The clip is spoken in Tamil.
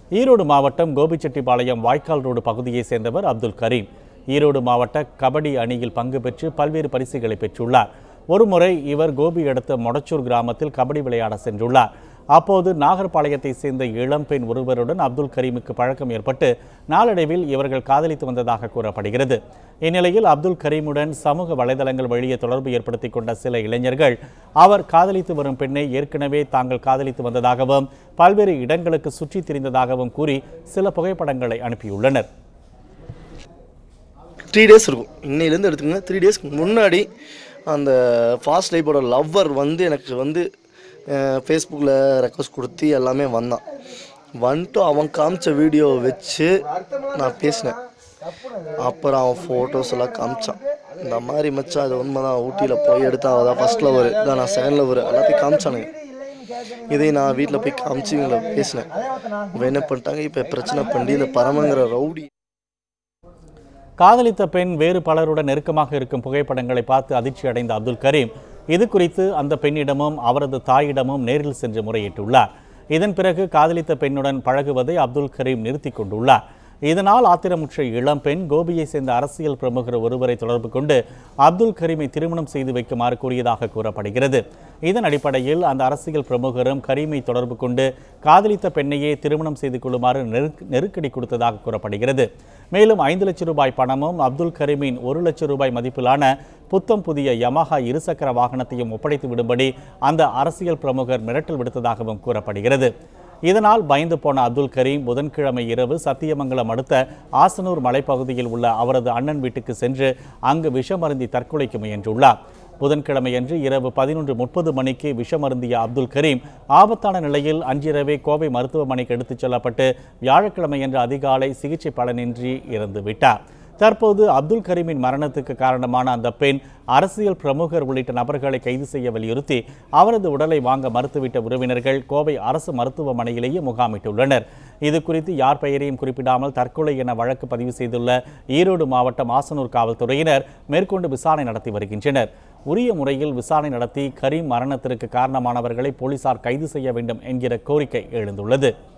ஈரோடு மாவட்டம் கோபிச்செட்டிப்பாளையம் வாய்க்கால் ரோடு பகுதியைச் சேர்ந்தவர் அப்துல் கரீம் ஈரோடு மாவட்ட கபடி அணியில் பங்கு பெற்று பல்வேறு பரிசுகளை பெற்றுள்ளார் ஒருமுறை இவர் கோபி அடுத்த மொடச்சூர் கிராமத்தில் கபடி விளையாட சென்றுள்ளார் அப்போது நாகர்பாளையத்தை சேர்ந்த இளம்பெண் ஒருவருடன் அப்துல் கரீமுக்கு பழக்கம் ஏற்பட்டு நாளடைவில் இவர்கள் காதலித்து வந்ததாக கூறப்படுகிறது இந்நிலையில் அப்துல் கரீமுடன் சமூக வலைதளங்கள் வழியே தொடர்பு ஏற்படுத்திக் கொண்ட சில இளைஞர்கள் அவர் காதலித்து வரும் பெண்ணை ஏற்கனவே தாங்கள் காதலித்து வந்ததாகவும் பல்வேறு இடங்களுக்கு சுற்றித் திரிந்ததாகவும் கூறி சில புகைப்படங்களை அனுப்பியுள்ளனர் த்ரீ டேஸ் இருக்கும் இன்னையிலேருந்து எடுத்துக்கங்க த்ரீ டேஸ்க்கு முன்னாடி அந்த ஃபாஸ்ட் லைஃபோட லவ்வர் வந்து எனக்கு வந்து ஃபேஸ்புக்கில் ரெக்வஸ்ட் கொடுத்து எல்லாமே வந்தான் வந்துட்டு அவன் காமிச்ச வீடியோவை வச்சு நான் பேசினேன் அப்புறம் அவன் ஃபோட்டோஸ் எல்லாம் காமிச்சான் இந்த மாதிரி மச்சான் அது உண்மை தான் ஊட்டியில் போய் எடுத்தா அவள் தான் ஃபஸ்ட் லவர் இதான் நான் செகண்ட் லவர் எல்லாத்தையும் காமிச்சானுங்க இதை நான் வீட்டில் போய் காமிச்சு இவங்களை பேசினேன் இவன் என்ன பண்ணிட்டாங்க இப்போ பிரச்சனை பண்ணி இந்த பரமங்கிற ரவுடி காதலித்த பெண் வேறு பலருடன் நெருக்கமாக இருக்கும் புகைப்படங்களை பார்த்து அதிர்ச்சி அடைந்த அப்துல் கரீம் இது குறித்து அந்த பெண்ணிடமும் அவரது தாயிடமும் நேரில் சென்று முறையிட்டுள்ளார் இதன் பிறகு காதலித்த பெண்ணுடன் பழகுவதை அப்துல் கரீம் நிறுத்தி கொண்டுள்ளார் இதனால் ஆத்திரமுற்ற இளம்பெண் கோபியை சேர்ந்த அரசியல் பிரமுகர் ஒருவரை தொடர்பு கொண்டு அப்துல் கரீமை திருமணம் செய்து வைக்குமாறு கூறியதாக கூறப்படுகிறது இதன் அடிப்படையில் அந்த அரசியல் பிரமுகரும் கரீமை தொடர்பு கொண்டு காதலித்த பெண்ணையே திருமணம் செய்து கொள்ளுமாறு நெருக்- நெருக்கடி கொடுத்ததாக கூறப்படுகிறது மேலும் ஐந்து லட்சம் ரூபாய் பணமும் அப்துல் கரீமின் ஒரு லட்சம் ரூபாய் மதிப்பிலான புத்தம் புதிய யமஹா இருசக்கர வாகனத்தையும் ஒப்படைத்து விடும்படி அந்த அரசியல் பிரமுகர் மிரட்டல் விடுத்ததாகவும் கூறப்படுகிறது இதனால் பயந்து போன அப்துல் கரீம் புதன்கிழமை இரவு சத்தியமங்கலம் அடுத்த ஆசனூர் மலைப்பகுதியில் உள்ள அவரது அண்ணன் வீட்டுக்கு சென்று அங்கு விஷமருந்தி தற்கொலைக்கு முயன்றுள்ளார் புதன்கிழமையன்று இரவு பதினொன்று முப்பது மணிக்கு விஷமருந்திய அப்துல் கரீம் ஆபத்தான நிலையில் அன்றிரவே கோவை மருத்துவமனைக்கு எடுத்துச் செல்லப்பட்டு வியாழக்கிழமையன்று அதிகாலை சிகிச்சை பலனின்றி இறந்து விட்டார் தற்போது அப்துல் கரீமின் மரணத்துக்கு காரணமான அந்த பெண் அரசியல் பிரமுகர் உள்ளிட்ட நபர்களை கைது செய்ய வலியுறுத்தி அவரது உடலை வாங்க மறுத்துவிட்ட உறவினர்கள் கோவை அரசு மருத்துவமனையிலேயே முகாமிட்டுள்ளனர் இது குறித்து யார் பெயரையும் குறிப்பிடாமல் தற்கொலை என வழக்கு பதிவு செய்துள்ள ஈரோடு மாவட்டம் ஆசனூர் காவல்துறையினர் மேற்கொண்டு விசாரணை நடத்தி வருகின்றனர் உரிய முறையில் விசாரணை நடத்தி கரீம் மரணத்திற்கு காரணமானவர்களை போலீசார் கைது செய்ய வேண்டும் என்கிற கோரிக்கை எழுந்துள்ளது